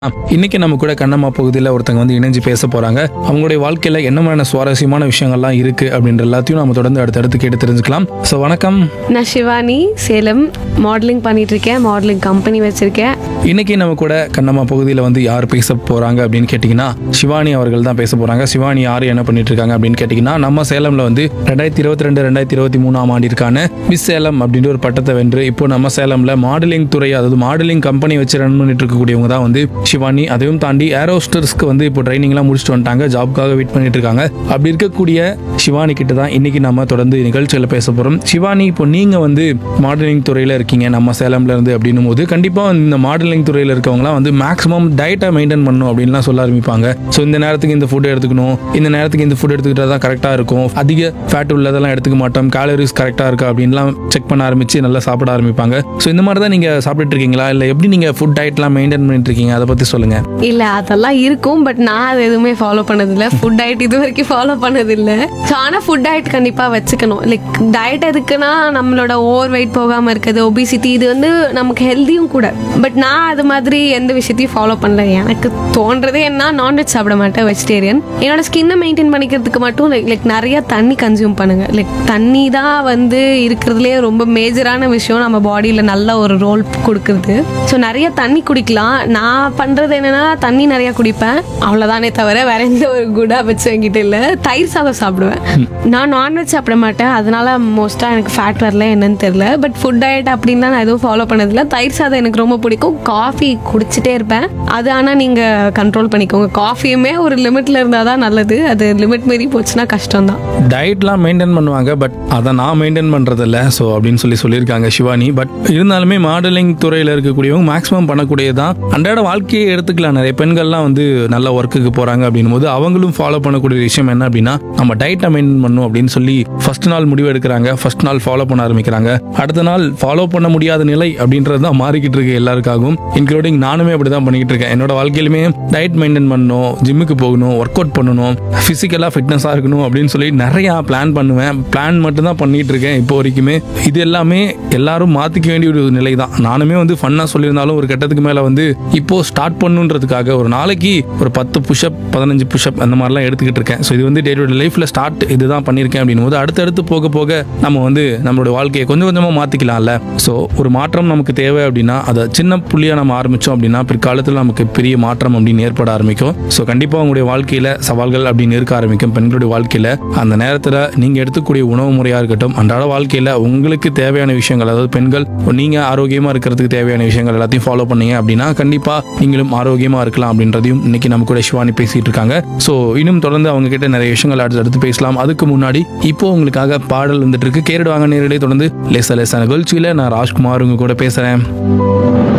இன்னைக்கு நம்ம கூட கண்ணம்மா பகுதியில் ஒருத்தங்க வந்து இணைஞ்சு பேச போறாங்க அவங்களுடைய வாழ்க்கையில என்ன மாதிரியான சுவாரஸ்யமான விஷயங்கள்லாம் இருக்கு அப்படின்ற எல்லாத்தையும் நம்ம தொடர்ந்து அடுத்தடுத்து கேட்டு தெரிஞ்சுக்கலாம் ஸோ வணக்கம் நான் சிவானி சேலம் மாடலிங் பண்ணிட்டு இருக்கேன் மாடலிங் கம்பெனி வச்சிருக்கேன் இன்னைக்கு நம்ம கூட கண்ணம்மா பகுதியில் வந்து யார் பேச போறாங்க அப்படின்னு கேட்டிங்கன்னா சிவானி அவர்கள் தான் பேச போறாங்க சிவானி யார் என்ன பண்ணிட்டு இருக்காங்க அப்படின்னு கேட்டிங்கன்னா நம்ம சேலம்ல வந்து ரெண்டாயிரத்தி இருபத்தி ரெண்டு ரெண்டாயிரத்தி இருபத்தி மூணாம் ஆண்டிற்கான மிஸ் சேலம் அப்படின்ற ஒரு பட்டத்தை வென்று இப்போ நம்ம சேலம்ல மாடலிங் துறை அதாவது மாடலிங் கம்பெனி வச்சு ரன் பண்ணிட்டு இருக்கக்கூடியவங்க தான் வந்து சிவானி அதையும் தாண்டி ஏரோஸ்டர்ஸ்க்கு வந்து இப்போ ட்ரைனிங்லாம் முடிச்சுட்டு வந்துட்டாங்க ஜாப்க்காக வெயிட் பண்ணிட்டு இருக்காங்க அப்படி இருக்கக்கூடிய சிவானி கிட்ட தான் இன்னைக்கு நம்ம தொடர்ந்து நிகழ்ச்சியில் பேச போறோம் சிவானி இப்போ நீங்க வந்து மாடலிங் துறையில இருக்கீங்க நம்ம சேலம்ல இருந்து அப்படின்னும் போது கண்டிப்பா இந்த மாடலிங் துறையில இருக்கவங்கலாம் வந்து மேக்ஸிமம் டயட்டை மெயின்டைன் பண்ணணும் அப்படின்லாம் சொல்ல ஆரம்பிப்பாங்க ஸோ இந்த நேரத்துக்கு இந்த ஃபுட் எடுத்துக்கணும் இந்த நேரத்துக்கு இந்த ஃபுட் எடுத்துக்கிட்டா தான் கரெக்டாக இருக்கும் அதிக ஃபேட் உள்ளதெல்லாம் எடுத்துக்க மாட்டோம் கேலரிஸ் கரெக்டாக இருக்கா அப்படின்லாம் செக் பண்ண ஆரம்பிச்சு நல்லா சாப்பிட ஆரம்பிப்பாங்க ஸோ இந்த மாதிரி தான் நீங்க சாப்பிட்டுட்டு இருக்கீங்களா இல்லை எப்படி நீங்க ஃபுட் டயட்லாம் மெயின்டைன் பண்ணிட்டு இருக்கீங்க அதை பத்தி சொல்லுங்க இல்ல அதெல்லாம் இருக்கும் பட் நான் அது எதுவுமே ஃபாலோ பண்ணதில்ல ஃபுட் டயட் இது வரைக்கும் ஃபாலோ பண்ணதில்ல ஸோ ஆனால் ஃபுட் டயட் கண்டிப்பா வச்சுக்கணும் லைக் டயட் எதுக்குன்னா நம்மளோட ஓவர் வெயிட் போகாம இருக்குது ஒபிசிட்டி இது வந்து நமக்கு ஹெல்தியும் கூட பட் நான் அது மாதிரி எந்த விஷயத்தையும் ஃபாலோ பண்ணல எனக்கு தோன்றதே என்ன நான்வெஜ் சாப்பிட மாட்டேன் வெஜிடேரியன் என்னோட ஸ்கின்னை மெயின்டைன் பண்ணிக்கிறதுக்கு மட்டும் லைக் லைக் நிறைய தண்ணி கன்சியூம் பண்ணுங்க லைக் தண்ணி தான் வந்து இருக்கிறதுலே ரொம்ப மேஜரான விஷயம் நம்ம பாடியில் நல்ல ஒரு ரோல் கொடுக்குறது ஸோ நிறைய தண்ணி குடிக்கலாம் நான் பண்றது என்னன்னா தண்ணி நிறைய குடிப்பேன் அவ்வளோதானே தவிர வேற எந்த ஒரு குட் ஹேபிட்ஸ் என்கிட்ட இல்லை தயிர் சாதம் சாப்பிடுவேன் நான் நான்வெஜ் சாப்பிட மாட்டேன் அதனால மோஸ்ட்டாக எனக்கு ஃபேட் வரல என்னன்னு தெரியல பட் ஃபுட் டயட் அப்படின்லாம் நான் எதுவும் ஃபாலோ பண்ணதில்ல தயிர் சாதம் எனக்கு ரொம்ப பிடிக்கும் காஃபி குடிச்சிட்டே இருப்பேன் அது ஆனால் நீங்கள் கண்ட்ரோல் பண்ணிக்கோங்க காஃபியுமே ஒரு லிமிட்ல இருந்தால் தான் நல்லது அது லிமிட் மீறி போச்சுன்னா கஷ்டம் தான் டயட்லாம் மெயின்டைன் பண்ணுவாங்க பட் அதை நான் மெயின்டைன் பண்றதில்ல ஸோ அப்படின்னு சொல்லி சொல்லியிருக்காங்க சிவானி பட் இருந்தாலுமே மாடலிங் துறையில் இருக்கக்கூடியவங்க மேக்ஸிமம் பண்ணக்கூடியதான் அன்றாட வாழ்க்கையை எடுத்துக்கலாம் நிறைய பெண்கள்லாம் வந்து நல்ல ஒர்க்குக்கு போறாங்க அப்படின்னும் போது அவங்களும் ஃபாலோ பண்ணக்கூடிய விஷயம் என்ன அப்படின்னா நம்ம டயட்டை மெயின்டைன் பண்ணணும் அப்படின்னு சொல்லி ஃபர்ஸ்ட் நாள் முடிவு எடுக்கிறாங்க ஃபர்ஸ்ட் நாள் ஃபாலோ பண்ண ஆரம்பிக்கிறாங்க அடுத்த நாள் ஃபாலோ பண்ண முடியாத நிலை அப்படின்றது தான் மாறிக்கிட்டு இருக்கு எல்லாருக்காகவும் இன்க்ளூடிங் நானுமே அப்படி தான் பண்ணிக்கிட்டு இருக்கேன் என்னோட வாழ்க்கையிலுமே டயட் மெயின்டைன் பண்ணணும் ஜிம்முக்கு போகணும் ஒர்க் அவுட் பண்ணணும் ஃபிசிக்கலாக ஃபிட்னஸாக இருக்கணும் அப்படின்னு சொல்லி நிறையா பிளான் பண்ணுவேன் பிளான் மட்டும் தான் பண்ணிட்டு இருக்கேன் இப்போ வரைக்குமே இது எல்லாமே எல்லாரும் மாற்றிக்க வேண்டிய ஒரு நிலை தான் நானுமே வந்து ஃபன்னாக சொல்லியிருந்தாலும் ஒரு கட்டத்துக்கு மேலே வந்து இப்போ ஸ்டார்ட் பண்ணுன்றதுக்காக ஒரு நாளைக்கு ஒரு பத்து புஷ்அப் பதினஞ்சு புஷ்அப் அந்த மாதிரிலாம் எடுத்துக்கிட்டு இருக்கேன் ஸோ இது வந்து டே டு லைஃப்பில் ஸ்டார்ட் இதுதான் பண்ணியிருக்கேன் அப்படின்னும் போது அடுத்தடுத்து போக போக நம்ம வந்து நம்மளோட வாழ்க்கையை கொஞ்சம் கொஞ்சமாக மாற்றிக்கலாம்ல ஸோ ஒரு மாற்றம் நமக்கு தேவை அப்படின்னா அதை சின்ன புள்ளியாக நம்ம ஆரம்பித்தோம் அப்படின்னா பிற்காலத்தில் நமக்கு பெரிய மாற்றம் அப்படின்னு ஏற்பட ஆரம்பிக்கும் ஸோ கண்டிப்பாக உங்களுடைய வாழ்க்கையில் சவால்கள் அப்படின்னு இருக்க ஆரம்பிக்கும் பெண்களுடைய வாழ்க்கையில் அந்த நேரத்தில் நீங்கள் எடுத்துக்கூடிய உணவு முறையாக இருக்கட்டும் அன்றாட வாழ்க்கையில் உங்களுக்கு தேவையான விஷயங்கள் அதாவது பெண்கள் நீங்கள் ஆரோக்கியமாக இருக்கிறதுக்கு தேவையான விஷயங்கள் எல்லாத்தையும் ஃபாலோ பண்ணீங்க அப்படின்னா கண்டிப்பாக நீங்களும் ஆரோக்கியமாக இருக்கலாம் அப்படின்றதையும் இன்னைக்கு நம்ம கூட சிவானி பேசிட்டு இருக்காங்க ஸோ இன்னும் தொடர்ந்து அவங்க கிட்ட நிறைய விஷயங்கள் அடுத்து அடுத்து பேசலாம் அதுக்கு முன்னாடி இப்போ உங்களுக்காக பாடல் வந்துட்டு இருக்கு கேரடு வாங்க நேரடியே தொடர்ந்து லேசா லேசா நிகழ்ச்சியில் நான் ராஜ்குமார் உங்க கூட பேசுகிறேன்